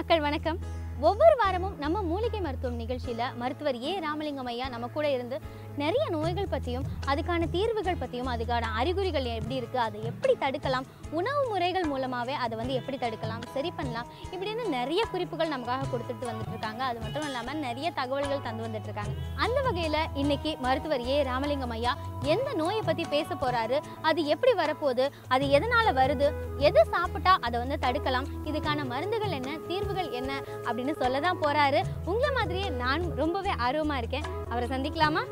மக்கள் வணக்கம் ஒவ்வொரு வாரமும் நம்ம மூலிகை மருத்துவம் நிகழ்ச்சியில் மருத்துவர் ஏ ராமலிங்கம் ஐயா நம்ம கூட இருந்து நிறைய நோய்கள் பற்றியும் அதுக்கான தீர்வுகள் பற்றியும் அதுக்கான அறிகுறிகள் எப்படி இருக்குது அதை எப்படி தடுக்கலாம் உணவு முறைகள் மூலமாகவே அதை வந்து எப்படி தடுக்கலாம் சரி பண்ணலாம் இப்படின்னு நிறைய குறிப்புகள் நமக்காக கொடுத்துட்டு வந்துட்டு இருக்காங்க அது மட்டும் இல்லாமல் நிறைய தகவல்கள் தந்து வந்துட்டு இருக்காங்க அந்த வகையில் இன்னைக்கு மருத்துவர் ஏ ராமலிங்கம் ஐயா எந்த நோயை பற்றி பேச போகிறாரு அது எப்படி வரப்போகுது அது எதனால் வருது எது சாப்பிட்டா அதை வந்து தடுக்கலாம் இதுக்கான மருந்துகள் என்ன தீர்வுகள் என்ன அப்படின்னு சொல்ல தான் போறாரு உங்களை மாதிரியே நான் ரொம்பவே ஆர்வமா இருக்கேன் அவரை சந்திக்கலாமா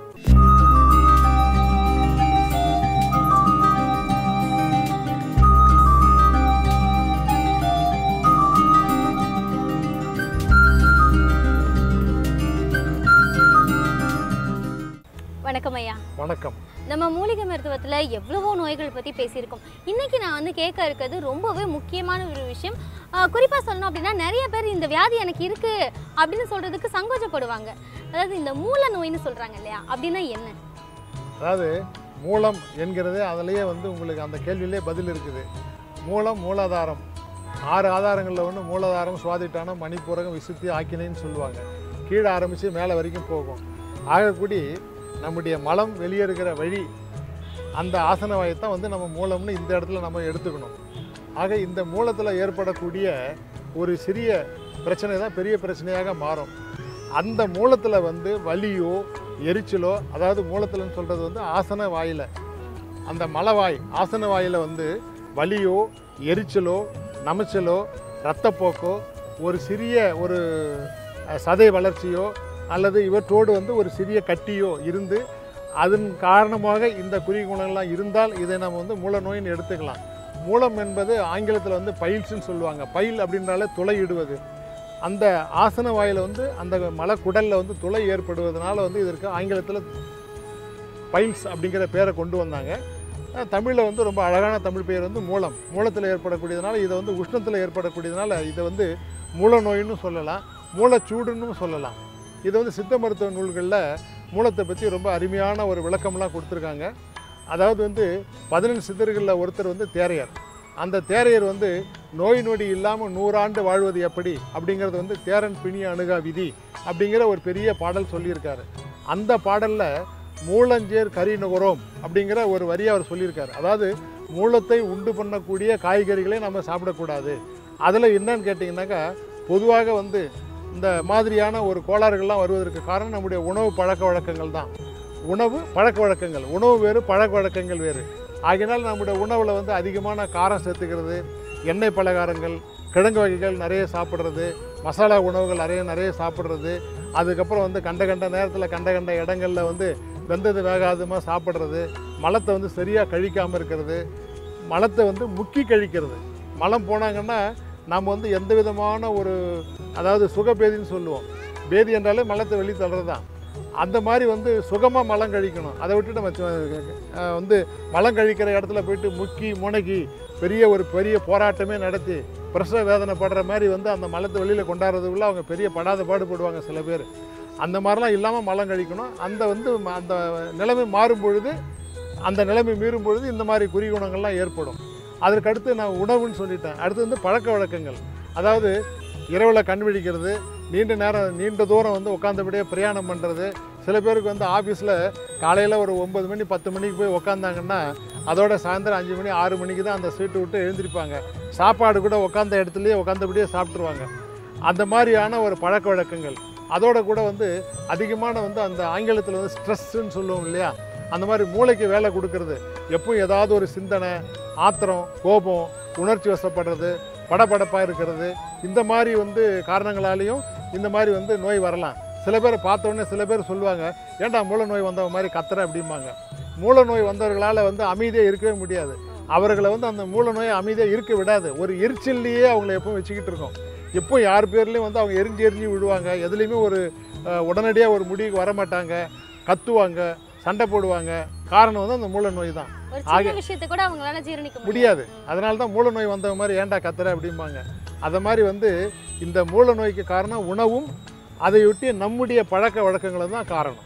வணக்கம் ஐயா வணக்கம் நம்ம மூலிகை மருத்துவத்தில் எவ்வளவோ நோய்கள் பற்றி பேசியிருக்கோம் இன்னைக்கு நான் வந்து கேட்க இருக்கிறது ரொம்பவே முக்கியமான ஒரு விஷயம் குறிப்பாக சொல்லணும் அப்படின்னா நிறைய பேர் இந்த வியாதி எனக்கு இருக்கு அப்படின்னு சொல்றதுக்கு சங்கோச்சப்படுவாங்க அதாவது இந்த மூல நோய்னு சொல்றாங்க இல்லையா அப்படின்னா என்ன அதாவது மூலம் என்கிறது அதிலேயே வந்து உங்களுக்கு அந்த கேள்வியிலே பதில் இருக்குது மூலம் மூலாதாரம் ஆறு ஆதாரங்களில் ஒன்று மூலாதாரம் சுவாதிட்டானம் மணிப்பூரகம் விசுத்தி ஆக்கினைன்னு சொல்லுவாங்க கீழே ஆரம்பித்து மேலே வரைக்கும் போகும் ஆகக்கூடி நம்முடைய மலம் வெளியேறுகிற வழி அந்த ஆசன வாயத்தான் வந்து நம்ம மூலம்னு இந்த இடத்துல நம்ம எடுத்துக்கணும் ஆக இந்த மூலத்தில் ஏற்படக்கூடிய ஒரு சிறிய பிரச்சனை தான் பெரிய பிரச்சனையாக மாறும் அந்த மூலத்தில் வந்து வலியோ எரிச்சலோ அதாவது மூலத்தில்னு சொல்கிறது வந்து ஆசன வாயில் அந்த மலவாய் ஆசன வாயில் வந்து வலியோ எரிச்சலோ நமைச்சலோ இரத்தப்போக்கோ ஒரு சிறிய ஒரு அஹ், சதை வளர்ச்சியோ அல்லது இவற்றோடு வந்து ஒரு சிறிய கட்டியோ இருந்து அதன் காரணமாக இந்த குறிகுணங்கள்லாம் இருந்தால் இதை நம்ம வந்து மூல நோயின்னு எடுத்துக்கலாம் மூலம் என்பது ஆங்கிலத்தில் வந்து பைல்ஸ்னு சொல்லுவாங்க பைல் அப்படின்றாலே துளையிடுவது அந்த ஆசன வாயில் வந்து அந்த மலக்குடலில் வந்து துளை ஏற்படுவதனால வந்து இதற்கு ஆங்கிலத்தில் பைல்ஸ் அப்படிங்கிற பேரை கொண்டு வந்தாங்க தமிழில் வந்து ரொம்ப அழகான தமிழ் பெயர் வந்து மூலம் மூலத்தில் ஏற்படக்கூடியதுனால இதை வந்து உஷ்ணத்தில் ஏற்படக்கூடியதுனால இதை வந்து மூல நோயின்னு சொல்லலாம் மூலச்சூடுன்னு சொல்லலாம் இது வந்து சித்த மருத்துவ நூல்களில் மூலத்தை பற்றி ரொம்ப அருமையான ஒரு விளக்கம்லாம் கொடுத்துருக்காங்க அதாவது வந்து பதினெண்டு சித்தர்களில் ஒருத்தர் வந்து தேரையர் அந்த தேரையர் வந்து நோய் நொடி இல்லாமல் நூறாண்டு வாழ்வது எப்படி அப்படிங்கிறது வந்து தேரன் பிணிய அணுகா விதி அப்படிங்கிற ஒரு பெரிய பாடல் சொல்லியிருக்காரு அந்த பாடலில் மூலஞ்சேர் கறி நுகரோம் அப்படிங்கிற ஒரு வரியை அவர் சொல்லியிருக்காரு அதாவது மூலத்தை உண்டு பண்ணக்கூடிய காய்கறிகளை நம்ம சாப்பிடக்கூடாது அதில் என்னன்னு கேட்டிங்கனாக்கா பொதுவாக வந்து இந்த மாதிரியான ஒரு கோளாறுகள்லாம் வருவதற்கு காரணம் நம்முடைய உணவு பழக்க வழக்கங்கள் தான் உணவு பழக்க வழக்கங்கள் உணவு வேறு பழக்க வழக்கங்கள் வேறு ஆகையினால் நம்முடைய உணவில் வந்து அதிகமான காரம் சேர்த்துக்கிறது எண்ணெய் பலகாரங்கள் கிழங்கு வகைகள் நிறைய சாப்பிட்றது மசாலா உணவுகள் நிறைய நிறைய சாப்பிட்றது அதுக்கப்புறம் வந்து கண்ட கண்ட நேரத்தில் கண்ட கண்ட இடங்களில் வந்து வெந்தது வேகாதமாக சாப்பிட்றது மலத்தை வந்து சரியாக கழிக்காமல் இருக்கிறது மலத்தை வந்து முக்கி கழிக்கிறது மலம் போனாங்கன்னா நாம் வந்து எந்த விதமான ஒரு அதாவது சுகபேதின்னு சொல்லுவோம் பேதி என்றாலே மலத்தை வெளியே தள்ளுறது தான் அந்த மாதிரி வந்து சுகமாக மலம் கழிக்கணும் அதை விட்டுட்டு நம்ம சு- அஹ் வந்து மலம் கழிக்கிற இடத்துல போயிட்டு முக்கி முனகி பெரிய ஒரு பெரிய போராட்டமே நடத்தி பிரசவ வேதனை படுற மாதிரி வந்து அந்த மலத்தை வெளியில் கொண்டாடுறதுக்குள்ள அவங்க பெரிய படாத பாடுபடுவாங்க சில பேர் அந்த மாதிரிலாம் இல்லாமல் மலம் கழிக்கணும் அந்த வந்து ம- அந்த நிலைமை மாறும் பொழுது அந்த நிலைமை மீறும் பொழுது இந்த மாதிரி குறிகுணங்கள்லாம் ஏற்படும் அதற்கு அடுத்து நான் உணவுன்னு சொல்லிட்டேன் அடுத்து வந்து பழக்க வழக்கங்கள் அதாவது இரவில் கண் விழிக்கிறது நீண்ட நேரம் நீண்ட தூரம் வந்து உட்காந்தபடியே பிரயாணம் பண்ணுறது சில பேருக்கு வந்து ஆஃபீஸில் காலையில் ஒரு ஒம்பது மணி பத்து மணிக்கு போய் உக்காந்தாங்கன்னா அதோட சாயந்தரம் அஞ்சு மணி ஆறு மணிக்கு தான் அந்த சீட்டு விட்டு எழுந்திருப்பாங்க சாப்பாடு கூட உட்காந்த இடத்துலையே உட்காந்தபடியே சாப்பிட்ருவாங்க அந்த மாதிரியான ஒரு பழக்க வழக்கங்கள் அதோட கூட வந்து அதிகமான வந்து அந்த ஆங்கிலத்தில் வந்து ஸ்ட்ரெஸ்ஸுன்னு சொல்லுவோம் இல்லையா அந்த மாதிரி மூளைக்கு வேலை கொடுக்கறது எப்பவும் ஏதாவது ஒரு சிந்தனை ஆத்திரம் கோபம் உணர்ச்சி வசப்படுறது படபடப்பாக இருக்கிறது இந்த மாதிரி வந்து காரணங்களாலேயும் இந்த மாதிரி வந்து நோய் வரலாம் சில பேரை பார்த்த உடனே சில பேர் சொல்லுவாங்க ஏன்டா மூல நோய் வந்தவங்க மாதிரி கத்துற அப்படிம்பாங்க மூல நோய் வந்தவர்களால் வந்து அமைதியாக இருக்கவே முடியாது அவர்களை வந்து அந்த மூல நோயை அமைதியாக இருக்க விடாது ஒரு எரிச்சல்லையே அவங்கள எப்பவும் வச்சுக்கிட்டு இருக்கோம் எப்போ யார் பேர்லேயும் வந்து அவங்க எரிஞ்சு எரிஞ்சு விடுவாங்க எதுலேயுமே ஒரு உடனடியாக ஒரு முடிவுக்கு வர மாட்டாங்க கத்துவாங்க சண்டை போடுவாங்க காரணம் வந்து அந்த மூல நோய் தான் ஒரு சின்ன விஷயத்தை கூட அவங்களால ஜீரணிக்க முடியாது அதனால தான் மூல நோய் வந்தவங்க மாதிரி ஏன்டா கத்துற அப்படிம்பாங்க அதை மாதிரி வந்து இந்த மூல நோய்க்கு காரணம் உணவும் அதை ஒட்டி நம்முடைய பழக்க வழக்கங்களும் தான் காரணம்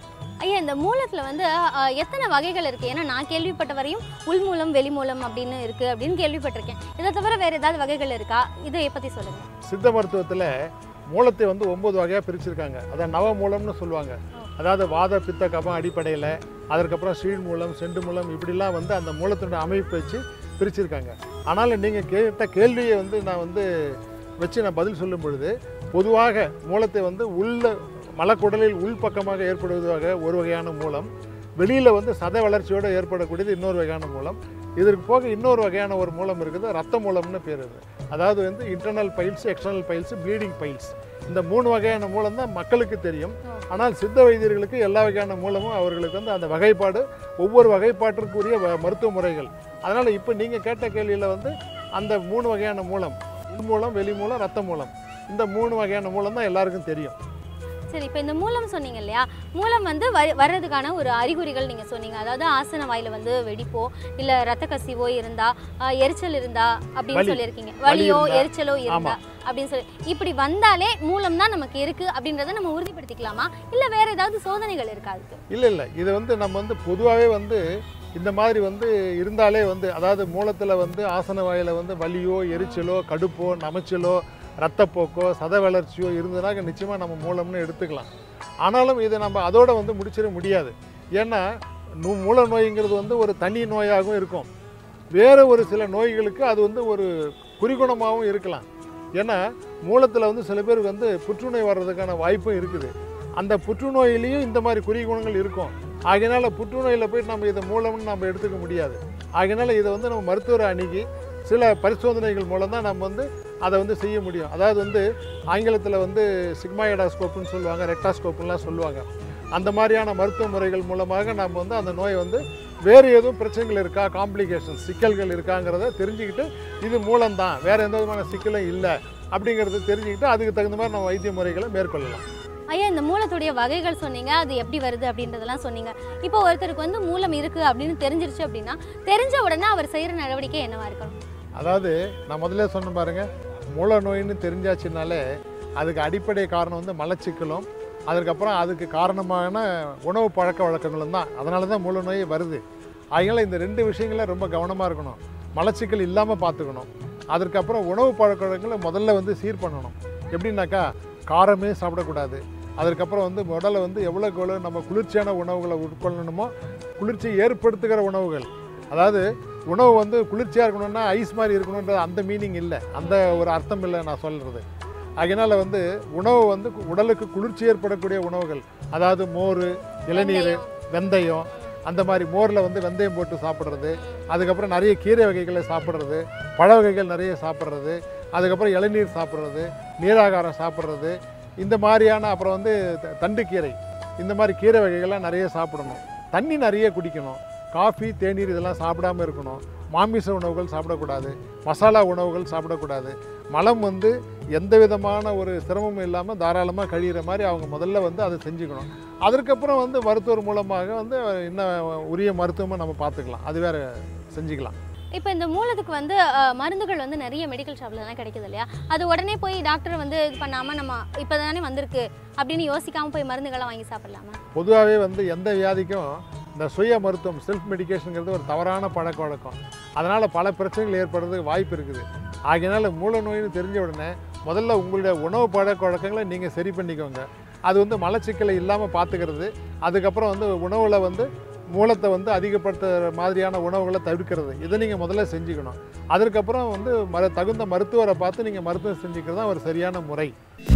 ஐயா இந்த மூலத்துல வந்து அஹ், எத்தனை வகைகள் இருக்கு ஏன்னா நான் கேள்விப்பட்ட வரையும் உள்மூலம் வெளிமூலம் அப்படின்னு இருக்கு அப்படின்னு கேள்விப்பட்டிருக்கேன் இதை தவிர வேற ஏதாவது வகைகள் இருக்கா இதை பத்தி சொல்லுங்க சித்த மருத்துவத்தில் மூலத்தை வந்து ஒன்பது வகையாக பிரிச்சிருக்காங்க அதான் நவ மூலம்னு சொல்லுவாங்க அதாவது வாத பித்த கபம் அடிப்படையில் அதற்கப்புறம் சீழ் மூலம் செண்டு மூலம் இப்படிலாம் வந்து அந்த மூலத்தினுடைய அமைப்பு வச்சு பிரிச்சிருக்காங்க ஆனால் நீங்கள் கேட்ட கேள்வியை வந்து நான் வந்து வச்சு நான் பதில் சொல்லும் பொழுது பொதுவாக மூலத்தை வந்து உள்ள மலக்குடலில் உள்பக்கமாக ஏற்படுவதாக ஒரு வகையான மூலம் வெளியில் வந்து சத வளர்ச்சியோடு ஏற்படக்கூடியது இன்னொரு வகையான மூலம் இதற்கு போக இன்னொரு வகையான ஒரு மூலம் இருக்குது ரத்த மூலம்னு பேர் இது அதாவது வந்து internal piles external piles bleeding piles இந்த மூணு வகையான மூலம் தான் மக்களுக்கு தெரியும் ஆனால் சித்த வைத்தியர்களுக்கு எல்லா வகையான மூலமும் அவர்களுக்கு வந்து அந்த வகைப்பாடு ஒவ்வொரு வகைப்பாட்டிற்குரிய வ- மருத்துவ முறைகள் அதனால் இப்போ நீங்கள் கேட்ட கேள்வியில் வந்து அந்த மூணு வகையான மூலம் உள் மூலம் வெளி மூலம் ரத்த மூலம் இந்த மூணு வகையான மூலம் தான் எல்லாருக்கும் தெரியும் சரி இப்போ இந்த மூலம் சொன்னீங்க இல்லையா மூலம் வந்து வ- வர்றதுக்கான ஒரு அறிகுறிகள் நீங்கள் சொன்னீங்க அதாவது ஆசன வாயில வந்து வெடிப்போ இல்லை ரத்த கசிவோ இருந்தா அஹ், எரிச்சல் இருந்தா அப்படின்னு வலி. சொல்லியிருக்கீங்க வலி வலியோ இருந்தா. எரிச்சலோ இருந்தா அப்படின்னு சொல்லி இப்படி வந்தாலே மூலம் தான் நமக்கு இருக்கு அப்படின்றத நம்ம உறுதிப்படுத்திக்கலாமா இல்லை வேற ஏதாவது சோதனைகள் இருக்கா அதுக்கு இல்லை இல்லை இது வந்து நம்ம வந்து பொதுவாகவே வந்து இந்த மாதிரி வந்து இருந்தாலே வந்து அதாவது மூலத்தில் வந்து ஆசன வாயில வந்து வலியோ எரிச்சலோ கடுப்போ நமைச்சலோ ரத்தப்போக்கோ சத வளர்ச்சியோ இருந்ததுனாக்க நிச்சயமாக நம்ம மூலம்னு எடுத்துக்கலாம் ஆனாலும் இதை நம்ம அதோட வந்து முடிச்சிட முடியாது ஏன்னா நு- மூல நோய்ங்கிறது வந்து ஒரு தனி நோயாகவும் இருக்கும் வேறு ஒரு சில நோய்களுக்கு அது வந்து ஒரு குறிகுணமாகவும் இருக்கலாம் ஏன்னா மூலத்தில் வந்து சில பேருக்கு வந்து புற்றுநோய் வர்றதுக்கான வாய்ப்பும் இருக்குது அந்த புற்றுநோயிலையும் இந்த மாதிரி குறிகுணங்கள் இருக்கும் ஆகையினால புற்றுநோயில் போய் நம்ம இதை மூலம்னு நம்ம எடுத்துக்க முடியாது ஆகையினால இதை வந்து நம்ம மருத்துவரை அணுகி சில பரிசோதனைகள் மூலம் தான் நம்ம வந்து அதை வந்து செய்ய முடியும் அதாவது வந்து ஆங்கிலத்தில் வந்து சிக்மாயடாஸ்கோப்புன்னு சொல்லுவாங்க ரெக்டாஸ்கோப்புலாம் சொல்லுவாங்க அந்த மாதிரியான மருத்துவ முறைகள் மூலமாக நம்ம வந்து அந்த நோயை வந்து வேறு எதுவும் பிரச்சனைகள் இருக்கா காம்ப்ளிகேஷன் சிக்கல்கள் இருக்காங்கிறத தெரிஞ்சுக்கிட்டு இது மூலம்தான் வேறு எந்த விதமான சிக்கலும் இல்லை அப்படிங்கிறத தெரிஞ்சுக்கிட்டு அதுக்கு தகுந்த மாதிரி நம்ம வைத்திய முறைகளை மேற்கொள்ளலாம் ஐயா இந்த மூலத்துடைய வகைகள் சொன்னீங்க அது எப்படி வருது அப்படின்றதெல்லாம் சொன்னீங்க இப்போ ஒருத்தருக்கு வந்து மூலம் இருக்கு அப்படின்னு தெரிஞ்சிருச்சு அப்படின்னா தெரிஞ்ச உடனே அவர் செய்யற நடவடிக்கை என்னவா இருக்கணும் அதாவது நான் முதல்ல சொன்ன பாருங்க மூல நோயின்னு தெரிஞ்சாச்சுனாலே அதுக்கு அடிப்படை காரணம் வந்து மலச்சிக்கலும் அதுக்கப்புறம் அதுக்கு காரணமான உணவு பழக்க வழக்கங்களும் தான் அதனால தான் மூல நோய் வருது அதனால இந்த ரெண்டு விஷயங்கள ரொம்ப கவனமாக இருக்கணும் மலச்சிக்கல் இல்லாமல் பார்த்துக்கணும் அதற்கப்புறம் உணவு பழக்க வழக்கங்களை முதல்ல வந்து சீர் பண்ணணும் எப்படின்னாக்கா காரமே சாப்பிடக்கூடாது அதற்கப்புறம் வந்து உடலை வந்து எவ்வளோக்கு எவ்வளோ நம்ம குளிர்ச்சியான உணவுகளை உட்கொள்ளணுமோ குளிர்ச்சி ஏற்படுத்துகிற உணவுகள் அதாவது உணவு வந்து குளிர்ச்சியாக இருக்கணும்னா ஐஸ் மாதிரி இருக்கணுன்றது அந்த மீனிங் இல்லை அந்த ஒரு அர்த்தம் இல்லை நான் சொல்கிறது அதனால் வந்து உணவு வந்து கு- உடலுக்கு குளிர்ச்சி ஏற்படக்கூடிய உணவுகள் அதாவது மோர் இளநீர் வெந்தயம் அந்த மாதிரி மோரில் வந்து வெந்தயம் போட்டு சாப்பிட்றது அதுக்கப்புறம் நிறைய கீரை வகைகளை சாப்பிட்றது பழ வகைகள் நிறைய சாப்பிட்றது அதுக்கப்புறம் இளநீர் சாப்பிட்றது நீராகாரம் சாப்பிட்றது இந்த மாதிரியான அப்புறம் வந்து த- தண்டுக்கீரை இந்த மாதிரி கீரை வகைகள்லாம் நிறைய சாப்பிடணும் தண்ணி நிறைய குடிக்கணும் காஃபி தேநீர் இதெல்லாம் சாப்பிடாம இருக்கணும் மாமிச உணவுகள் சாப்பிடக்கூடாது மசாலா உணவுகள் சாப்பிடக்கூடாது மலம் வந்து எந்த விதமான ஒரு சிரமமும் இல்லாமல் தாராளமாக கழியிற மாதிரி அவங்க முதல்ல வந்து அதை செஞ்சுக்கணும் அதற்கப்புறம் வந்து மருத்துவர் மூலமாக வந்து இன்னும் உரிய மருத்துவமாக நம்ம பார்த்துக்கலாம் அது வேற செஞ்சுக்கலாம் இப்போ இந்த மூலத்துக்கு வந்து அஹ், மருந்துகள் வந்து நிறைய மெடிக்கல் ஷாப்லலாம் கிடைக்குது இல்லையா அது உடனே போய் டாக்டர் வந்து இது பண்ணாமல் நம்ம இப்போ தானே வந்திருக்கு அப்படின்னு யோசிக்காமல் போய் மருந்துகளை வாங்கி சாப்பிடலாமா பொதுவாகவே வந்து எந்த வியாதிக்கும் இந்த சுய மருத்துவம் செல்ஃப் மெடிகேஷனுங்கிறது ஒரு தவறான பழக்க வழக்கம் அதனால் பல பிரச்சனைகள் ஏற்படுறதுக்கு வாய்ப்பு இருக்குது ஆகையினால மூல நோயின்னு தெரிஞ்ச உடனே முதல்ல உங்களுடைய உணவு பழக்க வழக்கங்களை நீங்கள் சரி பண்ணிக்கோங்க அது வந்து மலச்சிக்கலை இல்லாமல் பார்த்துக்கிறது அதுக்கப்புறம் வந்து உணவில் வந்து மூலத்தை வந்து அதிகப்படுத்துகிற மாதிரியான உணவுகளை தவிர்க்கிறது இதை நீங்கள் முதல்ல செஞ்சுக்கணும் அதற்கப்புறம் வந்து மரு தகுந்த மருத்துவரை பார்த்து நீங்கள் மருத்துவம் செஞ்சுக்கிறது தான் ஒரு சரியான முறை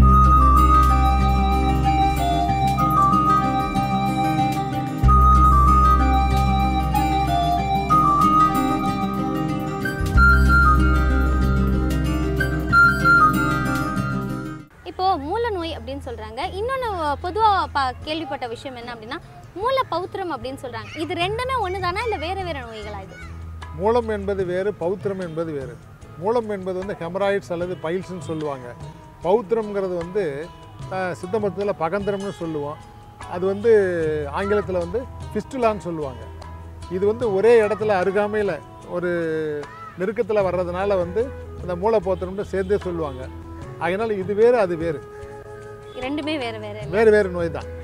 இப்போ மூல நோய் அப்படின்னு சொல்றாங்க இன்னொன்று பொதுவாக பா கேள்விப்பட்ட விஷயம் என்ன அப்படின்னா மூல பௌத்திரம் அப்படின்னு சொல்றாங்க இது ரெண்டுமே ஒன்று தானா இல்லை வேற வேற நோய்களா இது மூலம் என்பது வேறு பௌத்திரம் என்பது வேறு மூலம் என்பது வந்து ஹெமராய்ட்ஸ் அல்லது பைல்ஸ்னு சொல்லுவாங்க பௌத்திரம்ங்கிறது வந்து அஹ், சித்த மருத்துவத்தில் பகந்திரம்னு சொல்லுவோம் அது வந்து ஆங்கிலத்தில் வந்து ஃபிஸ்டுலான்னு சொல்லுவாங்க இது வந்து ஒரே இடத்துல அருகாமையில் ஒரு நெருக்கத்தில் வர்றதுனால வந்து அந்த மூலப்பௌத்திரம்னு சேர்ந்தே சொல்லுவாங்க அதனால் இது வேறு அது வேறு ரெண்டுமே வேற வேற வேறு வேறு நோய் தான் இன்னொரு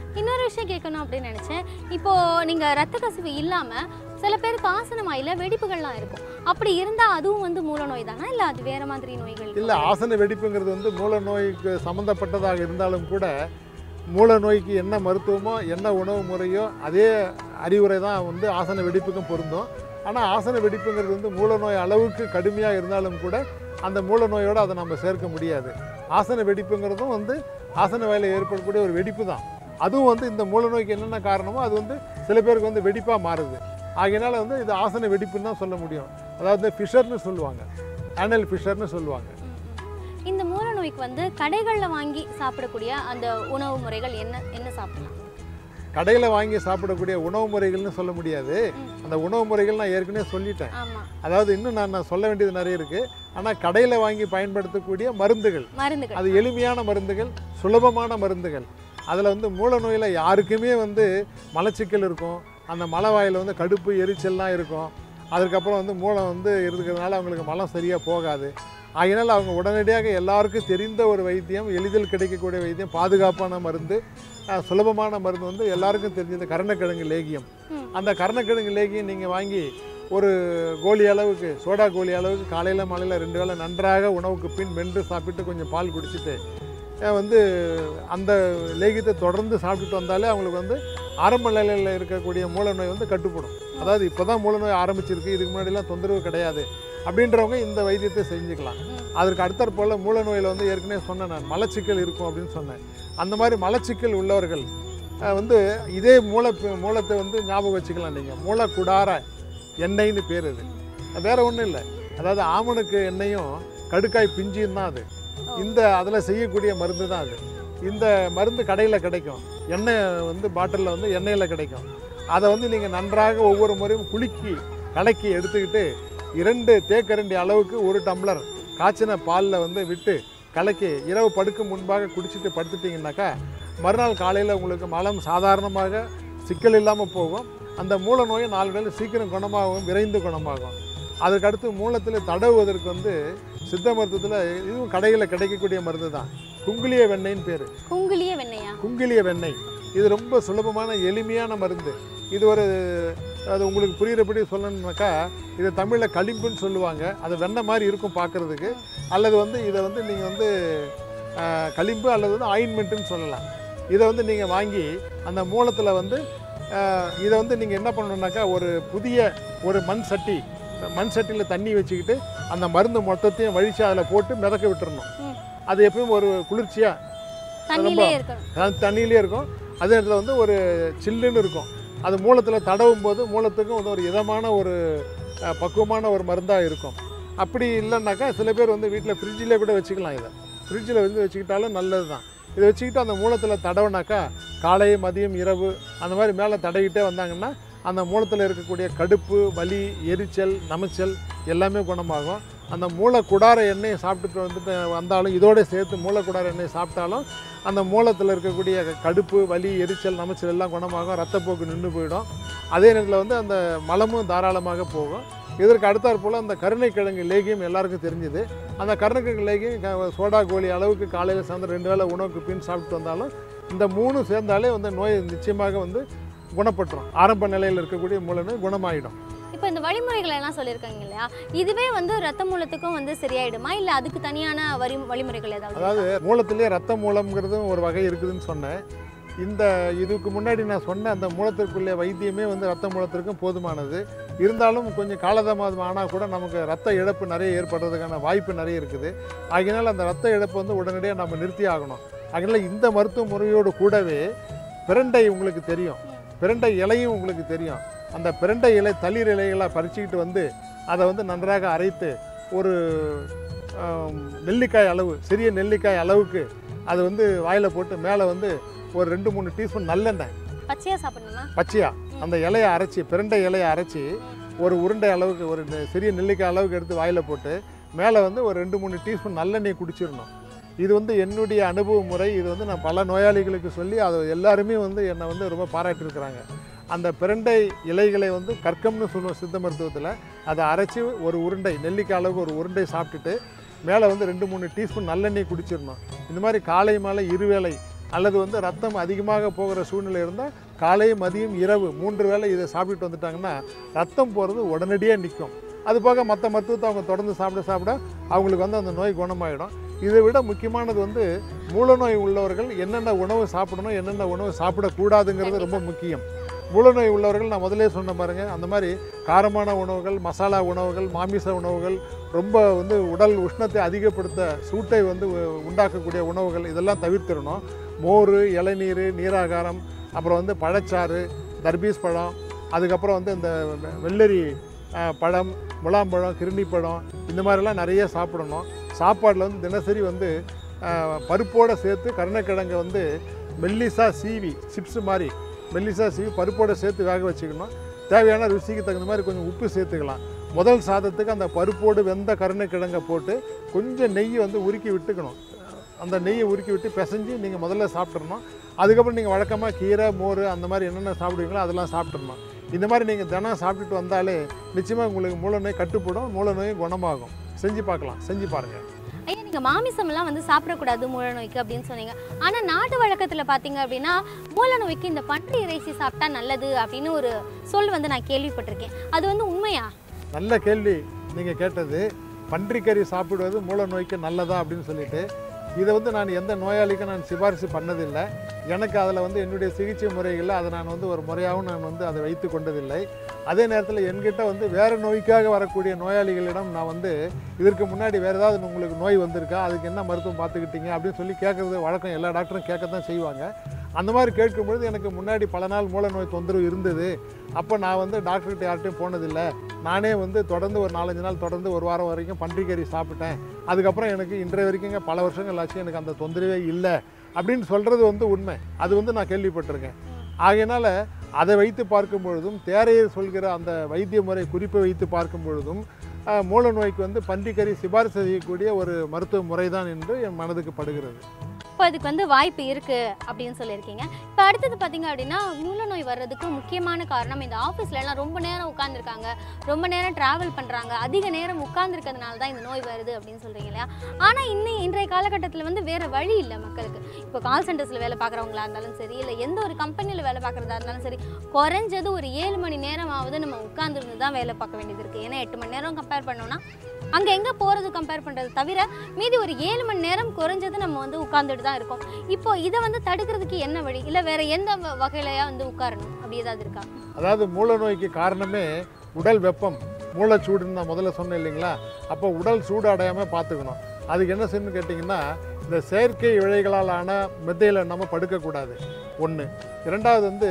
விஷயம் கேட்கணும் அப்படின்னு நினச்சேன் இப்போ நீங்கள் ரத்த கசிவு இல்லாமல் சில பேருக்கு ஆசன வாயில் வெடிப்புகள்லாம் இருக்கும் அப்படி இருந்தால் அதுவும் வந்து மூல நோய் தானா இல்லை அது வேற மாதிரி நோய்கள் இல்லை ஆசன வெடிப்புங்கிறது வந்து மூல நோய்க்கு சம்மந்தப்பட்டதாக இருந்தாலும் கூட மூல நோய்க்கு என்ன மருத்துவமோ என்ன உணவு முறையோ அதே அறிவுரை தான் வந்து ஆசன வெடிப்புக்கும் பொருந்தும் ஆனால் ஆசன வெடிப்புங்கிறது வந்து மூல நோய் அளவுக்கு கடுமையாக இருந்தாலும் கூட அந்த மூல நோயோடு அதை நம்ம சேர்க்க முடியாது ஆசன வெடிப்புங்கிறதும் வந்து ஆசன வாயில் ஏற்படக்கூடிய ஒரு வெடிப்பு தான் அதுவும் வந்து இந்த மூல நோய்க்கு என்னென்ன காரணமோ அது வந்து சில பேருக்கு வந்து வெடிப்பாக மாறுது ஆகையினால வந்து இது ஆசன வெடிப்புன்னு தான் சொல்ல முடியும் அதாவது ஃபிஷர்னு சொல்லுவாங்க ஆனல் ஃபிஷர்னு சொல்லுவாங்க இந்த மூல நோய்க்கு வந்து கடைகளில் வாங்கி சாப்பிடக்கூடிய அந்த உணவு முறைகள் என்ன என்ன சாப்பிடலாம் கடையில் வாங்கி சாப்பிடக்கூடிய உணவு முறைகள்னு சொல்ல முடியாது அந்த உணவு முறைகள் நான் ஏற்கனவே சொல்லிட்டேன் ஆமாம் அதாவது இன்னும் நான் நான் சொல்ல வேண்டியது நிறைய இருக்குது ஆனால் கடையில் வாங்கி பயன்படுத்தக்கூடிய மருந்துகள் மருந்துகள் அது எளிமையான மருந்துகள் சுலபமான மருந்துகள் அதில் வந்து மூல நோயில் யாருக்குமே வந்து மலச்சிக்கல் இருக்கும் அந்த மலை வாயில் வந்து கடுப்பு எரிச்சல்லாம் இருக்கும் அதுக்கப்புறம் வந்து மூலம் வந்து இருக்கிறதுனால அவங்களுக்கு மலம் சரியாக போகாது ஆகையினால் அவங்க உடனடியாக எல்லாருக்கும் தெரிந்த ஒரு வைத்தியம் எளிதில் கிடைக்கக்கூடிய வைத்தியம் பாதுகாப்பான மருந்து அஹ், சுலபமான மருந்து வந்து எல்லாருக்கும் தெரிஞ்சது கருணக்கிழங்கு லேகியம் ம். அந்த கருணக்கிழங்கு லேகியம் நீங்கள் வாங்கி ஒரு கோலி அளவுக்கு சோடா கோலி அளவுக்கு காலையில் மாலையில் ரெண்டு வேளை நன்றாக உணவுக்கு பின் மென்று சாப்பிட்டு கொஞ்சம் பால் குடிச்சிட்டு அஹ், வந்து அந்த லேகியத்தை தொடர்ந்து சாப்பிட்டுட்டு வந்தாலே அவங்களுக்கு வந்து ஆரம்ப நிலையில் இருக்கக்கூடிய மூல நோய் வந்து கட்டுப்படும் அதாவது இப்போ தான் மூல நோய் ஆரம்பிச்சிருக்கு இதுக்கு முன்னாடிலாம் தொந்தரவு கிடையாது அப்படின்றவங்க இந்த வைத்தியத்தை செஞ்சுக்கலாம் ம். அதற்கு அடுத்தாற் போல் மூல நோயில் வந்து ஏற்கனவே சொன்னேன் நான் மலச்சிக்கல் இருக்கும் அப்படின்னு சொன்னேன் அந்த மாதிரி மலச்சிக்கல் உள்ளவர்கள் அஹ், வந்து இதே மூல மூலத்தை வந்து ஞாபகம் வச்சுக்கலாம் நீங்கள் மூலக்குடார எண்ணெய்னு பேர் இது வேற ஒன்றும் இல்லை அதாவது ஆமணுக்கு எண்ணெயும் கடுக்காய் பிஞ்சியும் தான் அது இந்த அதில் செய்யக்கூடிய மருந்து தான் அது இந்த மருந்து கடையில் கிடைக்கும் எண்ணெய் வந்து பாட்டிலில் வந்து எண்ணெயில் கிடைக்கும் அதை வந்து நீங்கள் நன்றாக ஒவ்வொரு முறையும் குலுக்கி கலக்கி எடுத்துக்கிட்டு இரண்டு தேக்கரண்டி அளவுக்கு ஒரு டம்ளர் காய்ச்சின பாலில் வந்து விட்டு கலக்கி இரவு படுக்கும் முன்பாக குடிச்சிட்டு படுத்துட்டிங்கனாக்கா மறுநாள் காலையில் உங்களுக்கு மலம் சாதாரணமாக சிக்கல் இல்லாமல் போகும் அந்த மூல நோயை நாலு நாள் சீக்கிரம் குணமாகும் விரைந்து குணமாகும் அதுக்கடுத்து மூலத்தில் தடவுவதற்கு வந்து சித்த மருத்துவத்தில் இதுவும் கடையில் கிடைக்கக்கூடிய மருந்து தான் குங்குளிய வெண்ணெய்ன்னு பேர் குங்குலிய வெண்ணையா குங்கிலிய வெண்ணெய் இது ரொம்ப சுலபமான எளிமையான மருந்து இது ஒரு அது உங்களுக்கு புரிகிறபடி சொல்லணும்னாக்கா இது தமிழில் களிம்புன்னு சொல்லுவாங்க அது வெண்ணெய் மாதிரி இருக்கும் பார்க்குறதுக்கு அல்லது வந்து இதை வந்து நீங்கள் வந்து ஆஹ், களிம்பு அல்லது வந்து ஆயின்மெண்ட்டுன்னு சொல்லலாம் இதை வந்து நீங்கள் வாங்கி அந்த மூலத்தில் வந்து ஆஹ், இதை வந்து நீங்கள் என்ன பண்ணணுன்னாக்கா ஒரு புதிய ஒரு மண் சட்டி மண் சட்டியில் தண்ணி வச்சுக்கிட்டு அந்த மருந்து மொத்தத்தையும் வழித்து அதில் போட்டு மிதக்க விட்டுறணும் ம். அது எப்பயும் ஒரு குளிர்ச்சியாக தண்ணியிலே இருக்கணும் அது தண்ணியிலே இருக்கும் அதே இடத்துல வந்து ஒரு சில்லுன்னு இருக்கும் அது மூலத்தில் தடவும் போது மூலத்துக்கும் வந்து ஒரு இதமான ஒரு அஹ், பக்குவமான ஒரு மருந்தாக இருக்கும் அப்படி இல்லைன்னாக்கா சில பேர் வந்து வீட்டில் ஃப்ரிட்ஜிலே கூட வச்சுக்கலாம் இதை ஃப்ரிட்ஜில் வந்து வச்சுக்கிட்டாலும் நல்லது தான் இதை வச்சுக்கிட்டு அந்த மூலத்தில் தடவுனாக்கா காலை மதியம் இரவு அந்த மாதிரி மேலே தடவிட்டே வந்தாங்கன்னா அந்த மூலத்தில் இருக்கக்கூடிய கடுப்பு வலி எரிச்சல் நமைச்சல் எல்லாமே குணமாகும் அந்த மூளை குடார எண்ணெயை சாப்பிட்டுட்டு வந்துட்டு வந்தாலும் இதோட சேர்த்து மூளை குடார எண்ணெயை சாப்பிட்டாலும் அந்த மூலத்தில் இருக்கக்கூடிய கடுப்பு வலி எரிச்சல் நமைச்சல் எல்லாம் குணமாகும் ரத்தப்போக்கு நின்று போயிடும் அதே நேரத்தில் வந்து அந்த மலமும் தாராளமாக போகும் இதற்கு அடுத்தாற் போல் அந்த கருணைக்கிழங்கு லேகியம் எல்லாருக்கும் தெரிஞ்சுது அந்த கருணைக்கிழங்கு லேகியம் க- சோடா கோழி அளவுக்கு காலையில் சாயந்தரம் ரெண்டு வேளை உணவுக்கு பின் சாப்பிட்டு வந்தாலும் இந்த மூணு சேர்ந்தாலே வந்து நோய் நிச்சயமாக வந்து குணப்பட்டுரும் ஆரம்ப நிலையில் இருக்கக்கூடிய மூல நோய் குணமாயிடும் இப்போ இந்த வழிமுறைகள் எல்லாம் சொல்லியிருக்காங்க இல்லையா இதுவே வந்து ரத்த மூலத்துக்கும் வந்து சரியாயிடுமா இல்லை அதுக்கு தனியான வரி வழிமுறைகள் ஏதாவது அதாவது மூலத்திலே ரத்த மூலம்ங்கிறதும் ஒரு வகை இருக்குதுன்னு சொன்னேன் இந்த இதுக்கு முன்னாடி நான் சொன்ன அந்த மூலத்திற்குள்ளே வைத்தியமே வந்து ரத்த மூலத்திற்கும் போதுமானது இருந்தாலும் கொஞ்சம் காலதாமதம் ஆனால் கூட நமக்கு ரத்த இழப்பு நிறைய ஏற்படுறதுக்கான வாய்ப்பு நிறைய இருக்குது ஆகையினால் அந்த ரத்த இழப்பு வந்து உடனடியாக நம்ம நிறுத்தி ஆகணும் அதனால் இந்த மருத்துவ முறையோடு கூடவே பிரண்டை உங்களுக்கு தெரியும் பிரண்டை இலையும் உங்களுக்கு தெரியும் அந்த பிரண்டை இலை தளிர் இலைகளை பறிச்சுக்கிட்டு வந்து அதை வந்து நன்றாக அரைத்து ஒரு ஆம், நெல்லிக்காய் அளவு சிறிய நெல்லிக்காய் அளவுக்கு அது வந்து வாயில் போட்டு மேலே வந்து ஒரு ரெண்டு மூணு டீஸ்பூன் நல்லெண்ணெய் பச்சையா சாப்பிடணுமா பச்சையா அந்த இலையை அரைச்சி பிரண்டை இலையை அரைச்சி ஒரு உருண்டை அளவுக்கு ஒரு நெ- சிறிய நெல்லிக்காய் அளவுக்கு எடுத்து வாயில் போட்டு மேலே வந்து ஒரு ரெண்டு மூணு டீஸ்பூன் நல்லெண்ணெய் குடிச்சிடணும் இது வந்து என்னுடைய அனுபவ முறை இது வந்து நான் பல நோயாளிகளுக்கு சொல்லி அது எல்லாருமே வந்து என்னை வந்து ரொம்ப பாராட்டியிருக்கிறாங்க அந்த பிரண்டை இலைகளை வந்து கற்கம்னு சொல்லுவோம் சித்த மருத்துவத்தில் அதை அரைச்சி ஒரு உருண்டை நெல்லிக்காய் அளவுக்கு ஒரு உருண்டை சாப்பிட்டுட்டு மேலே வந்து ரெண்டு மூணு டீஸ்பூன் நல்லெண்ணெய் குடிச்சிடணும் இந்த மாதிரி காலை மாலை இருவேளை அல்லது வந்து ரத்தம் அதிகமாக போகிற சூழ்நிலை இருந்தால் காலை மதியம் இரவு மூன்று வேளை இதை சாப்பிட்டு வந்துட்டாங்கன்னா ரத்தம் போகிறது உடனடியாக நிற்கும் அது போக மற்ற மருத்துவத்தை அவங்க தொடர்ந்து சாப்பிட சாப்பிட அவங்களுக்கு வந்து அந்த நோய் குணமாயிடும் இதை விட முக்கியமானது வந்து மூலநோய் உள்ளவர்கள் என்னென்ன உணவு சாப்பிடணும் என்னென்ன உணவு சாப்பிடக்கூடாதுங்கிறது ரொம்ப முக்கியம் மூலநோய் உள்ளவர்கள் நான் முதலே சொன்ன பாருங்க அந்த மாதிரி காரமான உணவுகள் மசாலா உணவுகள் மாமிச உணவுகள் ரொம்ப வந்து உடல் உஷ்ணத்தை அதிகப்படுத்த சூட்டை வந்து உ- உண்டாக்கக்கூடிய உணவுகள் இதெல்லாம் தவிர்த்திடணும் மோர் இளநீர் நீராகாரம் அப்புறம் வந்து பழச்சாறு தர்பீஸ் பழம் அதுக்கப்புறம் வந்து இந்த வெ- வெள்ளரி அஹ், பழம் முலாம்பழம் கிருணிப்பழம் இந்த மாதிரிலாம் நிறைய சாப்பிடணும் சாப்பாடில் வந்து தினசரி வந்து அஹ், பருப்போட சேர்த்து கருணக்கிழங்கை வந்து மெல்லிசா சீவி சிப்ஸ் மாதிரி மெல்லிசா சீவி பருப்போட சேர்த்து வேக வச்சுக்கணும் தேவையான ருசிக்கு தகுந்த மாதிரி கொஞ்சம் உப்பு சேர்த்துக்கலாம் முதல் சாதத்துக்கு அந்த பருப்போடு வெந்த கருணக்கிழங்கை போட்டு கொஞ்சம் நெய் வந்து உருக்கி விட்டுக்கணும் அந்த நெய்யை உருக்கி விட்டு பிசைஞ்சு நீங்கள் முதல்ல சாப்பிட்றணும் அதுக்கப்புறம் நீங்கள் வழக்கமாக கீரை மோர் அந்த மாதிரி என்னென்ன சாப்பிடுவீங்களோ அதெல்லாம் சாப்பிட்றணும் இந்த மாதிரி நீங்கள் தினம் சாப்பிட்டுட்டு வந்தாலே நிச்சயமாக உங்களுக்கு மூலநோய் கட்டுப்படும் மூலநோயும் குணமாகும் செஞ்சு பார்க்கலாம் செஞ்சு பாருங்கள் ஐயா நீங்க மாமிசம் எல்லாம் வந்து சாப்பிடக்கூடாது மூல நோய்க்கு அப்படின்னு சொன்னீங்க ஆனா நாட்டு வழக்கத்துல பாத்தீங்க அப்படின்னா மூல நோய்க்கு இந்த பன்றி இறைச்சி சாப்பிட்டா நல்லது அப்படின்னு ஒரு சொல் வந்து நான் கேள்விப்பட்டிருக்கேன் அது வந்து உண்மையா நல்ல கேள்வி நீங்கள் கேட்டது பன்றிக்கறி சாப்பிடுவது மூல நோய்க்கு நல்லதா அப்படின்னு சொல்லிட்டு இதை வந்து நான் எந்த நோயாளிக்கும் நான் சிபாரிசு பண்ணதில்லை எனக்கு அதில் வந்து என்னுடைய சிகிச்சை முறைகளில் அதை நான் வந்து ஒரு முறையாகவும் நான் வந்து அதை வைத்து கொண்டதில்லை அதே நேரத்தில் என்கிட்ட வந்து வேறு நோய்க்காக வரக்கூடிய நோயாளிகளிடம் நான் வந்து இதற்கு முன்னாடி வேறு ஏதாவது உங்களுக்கு நோய் வந்திருக்கா அதுக்கு என்ன மருத்துவம் பார்த்துக்கிட்டீங்க அப்படின்னு சொல்லி கேட்குறது வழக்கம் எல்லா டாக்டரும் கேட்க தான் செய்வாங்க அந்த மாதிரி கேட்கும்பொழுது எனக்கு முன்னாடி பல நாள் மூல நோய் தொந்தரவு இருந்தது அப்போ நான் வந்து டாக்டர்கிட்ட யார்கிட்டையும் போனதில்லை நானே வந்து தொடர்ந்து ஒரு நாலஞ்சு நாள் தொடர்ந்து ஒரு வாரம் வரைக்கும் பன்றிக்கறி சாப்பிட்டேன் அதுக்கப்புறம் எனக்கு இன்றைய வரைக்குங்க பல வருஷங்கள் ஆச்சு எனக்கு அந்த தொந்தரவே இல்லை அப்படின்னு சொல்கிறது வந்து உண்மை அது வந்து நான் கேள்விப்பட்டிருக்கேன் ஆகையினால அதை வைத்து பார்க்கும் பொழுதும் தேரையர் சொல்கிற அந்த வைத்திய முறை குறிப்பை வைத்து பார்க்கும் பொழுதும் ஆஹ், மூல நோய்க்கு வந்து பன்றிக்கறி சிபாரிசு செய்யக்கூடிய ஒரு மருத்துவ முறை தான் என்று என் மனதுக்கு படுகிறது இப்போ அதுக்கு வந்து வாய்ப்பு இருக்கு அப்படின்னு சொல்லியிருக்கீங்க இப்போ அடுத்தது பார்த்தீங்க அப்படின்னா மூல நோய் வர்றதுக்கு முக்கியமான காரணம் இந்த ஆஃபீஸ்ல எல்லாம் ரொம்ப நேரம் உட்காந்துருக்காங்க ரொம்ப நேரம் டிராவல் பண்றாங்க அதிக நேரம் உட்கார்ந்துருக்கிறதுனால தான் இந்த நோய் வருது அப்படின்னு சொல்றீங்க இல்லையா ஆனால் இன்னும் இன்றைய காலகட்டத்தில் வந்து வேற வழி இல்லை மக்களுக்கு இப்போ கால் சென்டர்ஸில் வேலை பார்க்குறவங்களா இருந்தாலும் சரி இல்லை எந்த ஒரு கம்பெனியில் வேலை பார்க்குறதா இருந்தாலும் சரி குறைஞ்சது ஒரு ஏழு மணி நேரமாவது நம்ம உட்காந்துருந்து தான் வேலை பார்க்க வேண்டியது இருக்குது ஏன்னா எட்டு மணி நேரம் கம்பேர் பண்ணோம்னா அங்கே எங்கே போகிறது கம்பேர் பண்ணுறது தவிர மீதி ஒரு ஏழு மணி நேரம் குறைஞ்சது நம்ம வந்து உட்கார்ந்துட்டு தான் இருக்கோம் இப்போ இதை வந்து தடுக்கிறதுக்கு என்ன வழி இல்லை வேற எந்த வ- வகையிலயா வந்து உட்காரணும் அப்படி ஏதாவது இருக்கா அதாவது மூல நோய்க்கு காரணமே உடல் வெப்பம் மூளைச்சூடுன்னு நான் முதல்ல சொன்னேன் இல்லைங்களா அப்போ உடல் சூடு அடையாமல் பார்த்துக்கணும் அதுக்கு என்ன செய்யணும்னு கேட்டிங்கன்னா இந்த செயற்கை இழைகளால் ஆன மெத்தையில் நம்ம படுக்கக்கூடாது ஒன்று இரண்டாவது வந்து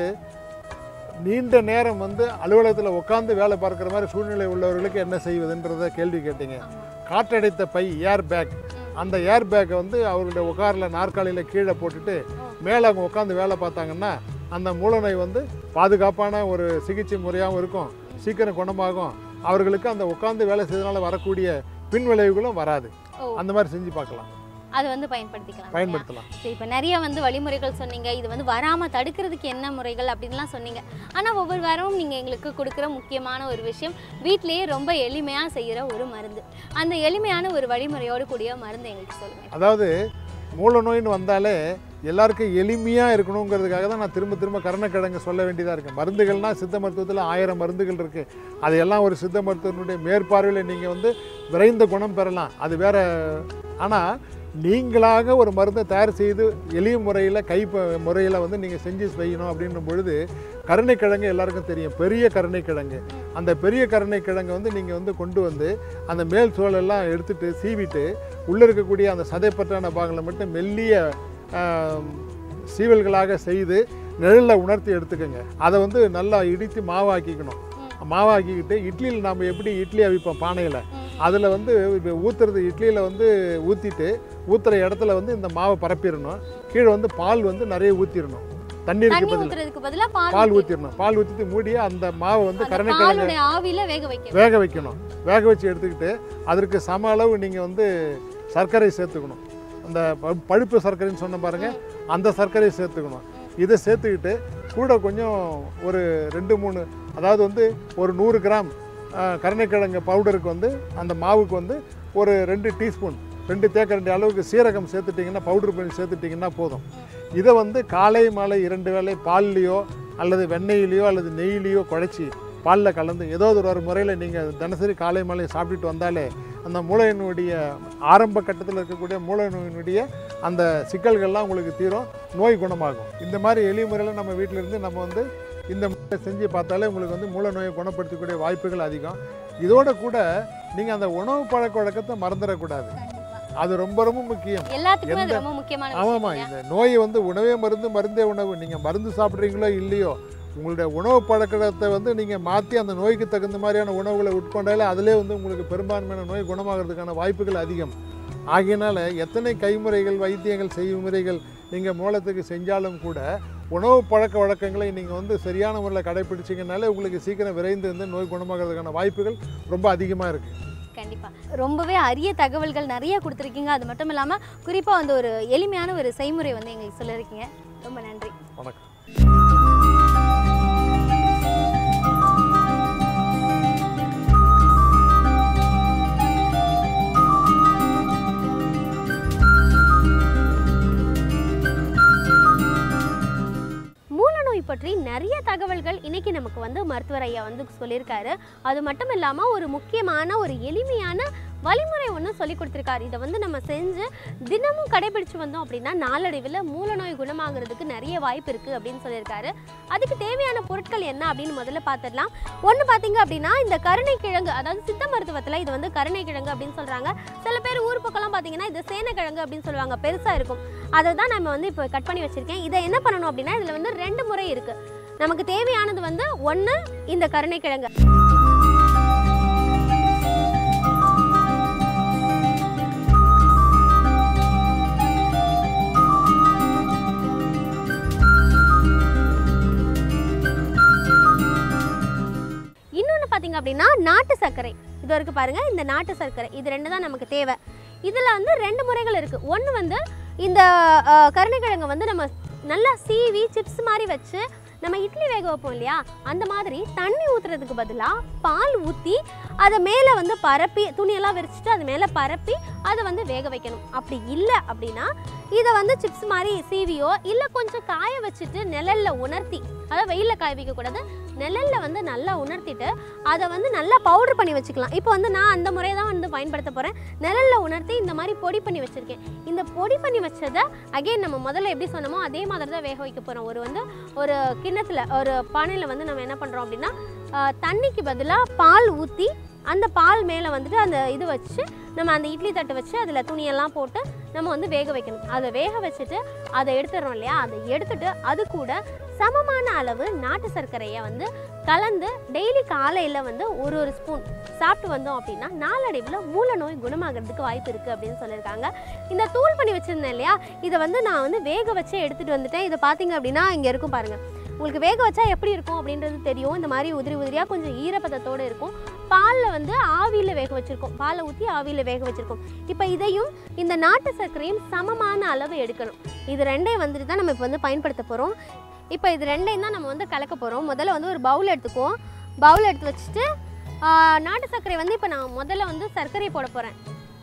நீண்ட நேரம் வந்து அலுவலகத்தில் உட்காந்து வேலை பார்க்குற மாதிரி சூழ்நிலை உள்ளவர்களுக்கு என்ன செய்வதுன்றத கேள்வி கேட்டீங்க காற்றடைத்த பை ஏர் பேக் அந்த ஏர் பேக்கை வந்து அவருடைய உட்காரில் நாற்காலியில் கீழே போட்டுட்டு மேலே அவங்க உட்காந்து வேலை பார்த்தாங்கன்னா அந்த மூலநோய் வந்து பாதுகாப்பான ஒரு சிகிச்சை முறையாகவும் இருக்கும் சீக்கிரம் குணமாகும் அவர்களுக்கு அந்த உட்காந்து வேலை செய்தனால வரக்கூடிய பின் விளைவுகளும் வராது ஓ. அந்த மாதிரி செஞ்சு பார்க்கலாம் அதை வந்து பயன்படுத்திக்கலாம் இல்லையா? பயன்படுத்தலாம் சரி இப்போ நிறைய வந்து வழிமுறைகள் சொன்னீங்க இது வந்து வராமல் தடுக்கிறதுக்கு என்ன முறைகள் அப்படின்லாம் சொன்னீங்க ஆனால் ஒவ்வொரு வாரமும் நீங்கள் எங்களுக்கு கொடுக்குற முக்கியமான ஒரு விஷயம் வீட்டிலேயே ரொம்ப எளிமையாக செய்கிற ஒரு மருந்து அந்த எளிமையான ஒரு வழிமுறையோடு கூடிய மருந்து எங்களுக்கு சொல்லுங்கள் அதாவது மூல நோயின்னு வந்தாலே எல்லாருக்கும் எளிமையாக இருக்கணுங்கிறதுக்காக தான் நான் திரும்ப திரும்ப கருணக்கிழங்கு சொல்ல வேண்டியதாக இருக்குது மருந்துகள்னால் சித்த மருத்துவத்தில் ஆயிரம் மருந்துகள் இருக்குது அதையெல்லாம் ஒரு சித்த மருத்துவனுடைய மேற்பார்வையில் நீங்கள் வந்து விரைந்த குணம் பெறலாம் அது வேற ஆனால் நீங்களாக ஒரு மருந்தை தயார் செய்து எளிய முறையில் கை முறையில் வந்து நீங்கள் செஞ்சு செய்யணும் அப்படின்னும் பொழுது கருணைக்கிழங்கு எல்லாருக்கும் தெரியும் பெரிய கருணைக்கிழங்கு அந்த பெரிய கருணைக்கிழங்கை வந்து நீங்கள் வந்து கொண்டு வந்து அந்த மேல் சோலெல்லாம் எடுத்துட்டு சீவிட்டு உள்ளே இருக்கக்கூடிய அந்த சதைப்பற்றான பாகங்களை மட்டும் மெல்லிய ஆம், சீவல்களாக செய்து நிழலில் உணர்த்தி எடுத்துக்கோங்க அதை வந்து நல்லா இடித்து மாவாக்கிக்கணும் மாவாக்கிக்கிட்டு இட்லியில் நம்ம எப்படி இட்லி அவிப்போம் பானையில் அதில் வந்து இப்போ ஊற்றுறது இட்லியில் வந்து ஊற்றிட்டு ஊற்றுற இடத்துல வந்து இந்த மாவை பரப்பிடணும் கீழே வந்து பால் வந்து நிறைய ஊற்றிடணும் தண்ணீருக்கு தண்ணி பதில் ஊற்றுறதுக்கு பதிலாக பால் பால் ஊத்தி- ஊற்றிடணும் பால் ஊற்றிட்டு மூடிய அந்த மாவை வந்து அந்த கருணைக்கிழங்கு பாலுடைய ஆவியில வேக வைக்கணும் வேக வைக்கணும் வேக வச்சு எடுத்துக்கிட்டு அதற்கு சம அளவு நீங்கள் வந்து சர்க்கரை சேர்த்துக்கணும் அந்த ப- பழுப்பு சர்க்கரைன்னு சொன்ன பாருங்க அந்த சர்க்கரையை சேர்த்துக்கணும் இதை சேர்த்துக்கிட்டு கூட கொஞ்சம் ஒரு ரெண்டு மூணு அதாவது வந்து ஒரு நூறு கிராம் ஆ, கருணைக்கிழங்கு பவுடருக்கு வந்து அந்த மாவுக்கு வந்து ஒரு ரெண்டு டீஸ்பூன் ரெண்டு தேக்கரண்டி அளவுக்கு சீரகம் சேர்த்துட்டிங்கன்னா பவுடர் பண்ணி சேர்த்துட்டிங்கன்னா போதும் இதை வந்து காலை மாலை இரண்டு வேளை பால்லையோ அல்லது வெண்ணெயிலையோ அல்லது நெய்யிலையோ குழச்சி பாலில் கலந்து ஏதோ ஒரு முறையில் நீங்கள் தினசரி காலை மாலை சாப்பிட்டுட்டு வந்தாலே அந்த மூளையினுடைய ஆரம்ப கட்டத்தில் இருக்கக்கூடிய மூளை நோயினுடைய அந்த சிக்கல்கள்லாம் உங்களுக்கு தீரும் நோய் குணமாகும் இந்த மாதிரி எளிய முறையில் நம்ம வீட்டில் இருந்து நம்ம வந்து இந்த முறையை செஞ்சு பார்த்தாலே உங்களுக்கு வந்து மூல நோயை குணப்படுத்தக்கூடிய வாய்ப்புகள் அதிகம் இதோட கூட நீங்கள் அந்த உணவு பழக்க வழக்கத்தை மறந்துடக்கூடாது அது ரொம்ப ரொம்ப முக்கியம் எல்லாத்துக்குமே அது எந்த- ரொம்ப முக்கியமான ஆமாம்மா விஷயம் இந்த நோய் வந்து உணவே மருந்து மருந்தே உணவு நீங்கள் மருந்து சாப்பிட்றீங்களோ இல்லையோ உங்களுடைய உணவு பழக்கத்தை வந்து நீங்கள் மாற்றி அந்த நோய்க்கு தகுந்த மாதிரியான உணவுகளை உட்கொண்டாலே அதிலே வந்து உங்களுக்கு பெரும்பான்மையான நோய் குணமாகிறதுக்கான வாய்ப்புகள் அதிகம் ஆகையினால எத்தனை கைமுறைகள் வைத்தியங்கள் செய்முறைகள் நீங்கள் மூலத்துக்கு செஞ்சாலும் கூட உணவு பழக்க வழக்கங்களை நீங்கள் வந்து சரியான முறையில் கடைப்பிடிச்சிங்கனாலே உங்களுக்கு சீக்கிரம் விரைந்து வந்து நோய் குணமாகிறதுக்கான வாய்ப்புகள் ரொம்ப அதிகமாக இருக்குது கண்டிப்பா ரொம்பவே அரிய தகவல்கள் நிறைய கொடுத்துருக்கீங்க அது மட்டும் இல்லாம குறிப்பா வந்து ஒரு எளிமையான ஒரு செய்முறை வந்து எங்களுக்கு சொல்லியிருக்கீங்க ரொம்ப நன்றி வணக்கம் மூலநோய் பற்றி நிறைய தகவல்கள் இன்னைக்கு நமக்கு வந்து மருத்துவர் ஐயா வந்து சொல்லியிருக்காரு அது மட்டும் இல்லாமல் ஒரு முக்கியமான ஒரு எளிமையான வழிமுறை ஒன்று சொல்லி கொடுத்துருக்காரு இதை வந்து நம்ம செஞ்சு தினமும் கடைபிடிச்சு வந்தோம் அப்படின்னா நாளடைவில் மூலநோய் குணமாகிறதுக்கு நிறைய வாய்ப்பு இருக்குது அப்படின்னு சொல்லியிருக்காரு அதுக்கு தேவையான பொருட்கள் என்ன அப்படின்னு முதல்ல பார்த்துடலாம் ஒன்று பார்த்தீங்க அப்படின்னா இந்த கருணைக்கிழங்கு அதாவது சித்த மருத்துவத்தில் இது வந்து கருணைக்கிழங்கு அப்படின்னு சொல்கிறாங்க சில பேர் ஊர் பக்கம்லாம் பார்த்தீங்கன்னா இது சேனக்கிழங்கு அப்படின்னு சொல்லுவாங்க பெருசாக இருக்கும் அதை தான் நம்ம வந்து இப்போ கட் பண்ணி வச்சுருக்கேன் இதை என்ன பண்ணணும் அப்படின்னா இதில் வந்து ரெண்டு முறை இருக்குது நமக்கு தேவையானது வந்து ஒன்று இந்த கருணைக்கிழங்கு இன்னொன்று பார்த்தீங்க அப்படின்னா நாட்டு சர்க்கரை இது வரைக்கும் பாருங்க இந்த நாட்டு சர்க்கரை இது ரெண்டு தான் நமக்கு தேவை இதில் வந்து ரெண்டு முறைகள் இருக்குது ஒன்று வந்து இந்த அஹ், கருணைக்கிழங்கை வந்து நம்ம நல்லா சீவி சிப்ஸ் மாதிரி வச்சு நம்ம இட்லி வேக வைப்போம் இல்லையா அந்த மாதிரி தண்ணி ஊற்றுறதுக்கு பதிலாக பால் ஊற்றி அதை மேலே வந்து பரப்பி துணியெல்லாம் விரிச்சிட்டு அது மேலே பரப்பி அதை வந்து வேக வைக்கணும் அப்படி இல்லை அப்படின்னா இதை வந்து சிப்ஸ் மாதிரி சீவியோ இல்லை கொஞ்சம் காய வச்சுட்டு நிழல்ல உணர்த்தி அதாவது வெயிலில் காய வைக்கக்கூடாது நிழல்ல வந்து நல்லா உணர்த்திட்டு அதை வந்து நல்லா பவுடர் பண்ணி வச்சுக்கலாம் இப்போ வந்து நான் அந்த முறையை தான் வந்து பயன்படுத்த போகிறேன் நிழல்ல உணர்த்தி இந்த மாதிரி பொடி பண்ணி வச்சுருக்கேன் இந்த பொடி பண்ணி வச்சதை அகைன் நம்ம முதல்ல எப்படி சொன்னோமோ அதே மாதிரி தான் வேக வைக்க போகிறோம் ஒரு வந்து ஒரு கிண்ணத்தில் ஒரு பானையில் வந்து நம்ம என்ன பண்ணுறோம் அப்படின்னா ஆஹ், தண்ணிக்கு பதிலாக பால் ஊற்றி அந்த பால் மேலே வந்துட்டு அந்த இது வச்சு நம்ம அந்த இட்லி தட்டு வச்சு அதில் துணியெல்லாம் போட்டு நம்ம வந்து வேக வைக்கணும் அதை வேக வச்சுட்டு அதை எடுத்துடுறோம் இல்லையா அதை எடுத்துட்டு அது கூட சமமான அளவு நாட்டு சர்க்கரையை வந்து கலந்து டெய்லி காலையில் வந்து ஒரு ஒரு ஸ்பூன் சாப்பிட்டு வந்தோம் அப்படின்னா நாளடைவில் மூல நோய் குணமாகிறதுக்கு வாய்ப்பு இருக்குது அப்படின்னு சொல்லியிருக்காங்க இந்த தூள் பண்ணி வச்சுருந்தேன் இல்லையா இதை வந்து நான் வந்து வேக வச்சே எடுத்துகிட்டு வந்துட்டேன் இதை பார்த்தீங்க அப்படின்னா இங்கே இருக்கும் பாருங்கள் உங்களுக்கு வேக வச்சா எப்படி இருக்கும் அப்படின்றது தெரியும் இந்த மாதிரி உதிரி உதிரியாக கொஞ்சம் ஈரப்பதத்தோடு இருக்கும் பாலில் வந்து ஆவியில் வேக வச்சுருக்கோம் பாலை ஊற்றி ஆவியில் வேக வச்சுருக்கோம் இப்போ இதையும் இந்த நாட்டு சர்க்கரையும் சமமான அளவு எடுக்கணும் இது ரெண்டையும் வந்துட்டு தான் நம்ம இப்போ வந்து பயன்படுத்த போகிறோம் இப்போ இது ரெண்டையும் தான் நம்ம வந்து கலக்க போகிறோம் முதல்ல வந்து ஒரு பவுல் எடுத்துக்குவோம் பவுல் எடுத்து வச்சுட்டு ஆ, நாட்டு சர்க்கரை வந்து இப்போ நான் முதல்ல வந்து சர்க்கரை போட போகிறேன்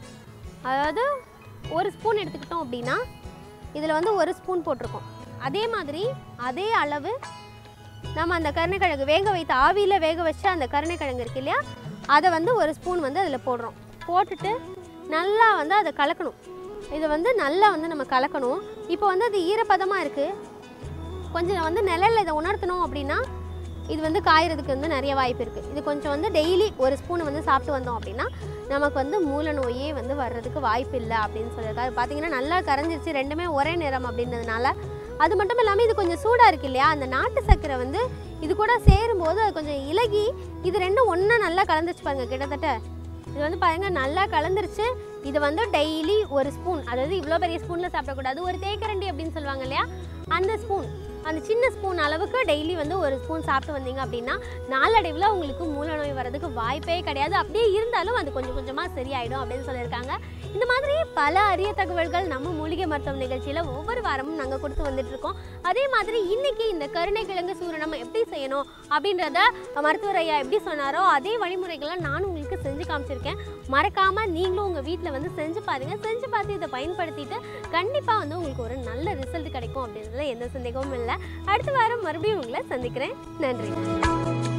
அதாவது ஒரு ஸ்பூன் எடுத்துக்கிட்டோம் அப்படின்னா இதில் வந்து ஒரு ஸ்பூன் போட்டிருக்கோம் அதே மாதிரி அதே அளவு நம்ம அந்த கருணைக்கிழங்கு வேக வைத்த ஆவியில் வேக வச்ச அந்த கருணைக்கிழங்கு இருக்கு இல்லையா அதை வந்து ஒரு ஸ்பூன் வந்து அதில் போடுறோம் போட்டுட்டு நல்லா வந்து அதை கலக்கணும் இதை வந்து நல்லா வந்து நம்ம கலக்கணும் இப்போ வந்து அது ஈரப்பதமாக இருக்குது கொஞ்சம் வந்து நிழல்ல இதை உணர்த்தணும் அப்படின்னா இது வந்து காயறதுக்கு வந்து நிறைய வாய்ப்பு இருக்குது இது கொஞ்சம் வந்து டெய்லி ஒரு ஸ்பூன் வந்து சாப்பிட்டு வந்தோம் அப்படின்னா நமக்கு வந்து மூல நோயே வந்து வர்றதுக்கு வாய்ப்பு இல்லை அப்படின்னு சொல்லியிருக்காரு பார்த்தீங்கன்னா நல்லா கரைஞ்சிருச்சு ரெண்டுமே ஒரே நிறம் அப்படின்றதுனால அது மட்டும் இல்லாமல் இது கொஞ்சம் சூடாக இருக்கு இல்லையா அந்த நாட்டு சர்க்கரை வந்து இது கூட சேரும்போது அது கொஞ்சம் இலகி இது ரெண்டும் ஒன்றா நல்லா கலந்துருச்சு பாருங்க கிட்டத்தட்ட இது வந்து பாருங்க நல்லா கலந்துருச்சு இது வந்து டெய்லி ஒரு ஸ்பூன் அதாவது இவ்வளோ பெரிய ஸ்பூனில் சாப்பிடக்கூடாது ஒரு தேக்கரண்டி அப்படின்னு சொல்லுவாங்க இல்லையா அந்த ஸ்பூன் அந்த சின்ன ஸ்பூன் அளவுக்கு டெய்லி வந்து ஒரு ஸ்பூன் சாப்பிட்டு வந்தீங்க அப்படின்னா நாளடைவில் உங்களுக்கு மூல நோய் வர்றதுக்கு வாய்ப்பே கிடையாது அப்படியே இருந்தாலும் அது கொஞ்சம் கொஞ்சமாக சரியாயிடும் அப்படின்னு சொல்லியிருக்காங்க இந்த மாதிரி பல அரிய தகவல்கள் நம்ம மூலிகை மருத்துவம் நிகழ்ச்சியில் ஒவ்வொரு வாரமும் நாங்கள் கொடுத்து வந்துட்டு இருக்கோம் அதே மாதிரி இன்னைக்கு இந்த கருணைக்கிழங்கு சூரணம் எப்படி செய்யணும் அப்படின்றத மருத்துவர் ஐயா எப்படி சொன்னாரோ அதே வழிமுறைகளை நான் உங்களுக்கு செஞ்சு காமிச்சிருக்கேன் மறக்காம நீங்களும் உங்கள் வீட்டில் வந்து செஞ்சு பாருங்க செஞ்சு பார்த்து இதை பயன்படுத்திட்டு கண்டிப்பாக வந்து உங்களுக்கு ஒரு நல்ல ரிசல்ட் கிடைக்கும் அப்படின்றதுல எந்த சந்தேகமும் இல்லை அடுத்த வாரம் மறுபடியும் உங்களை சந்திக்கிறேன் நன்றி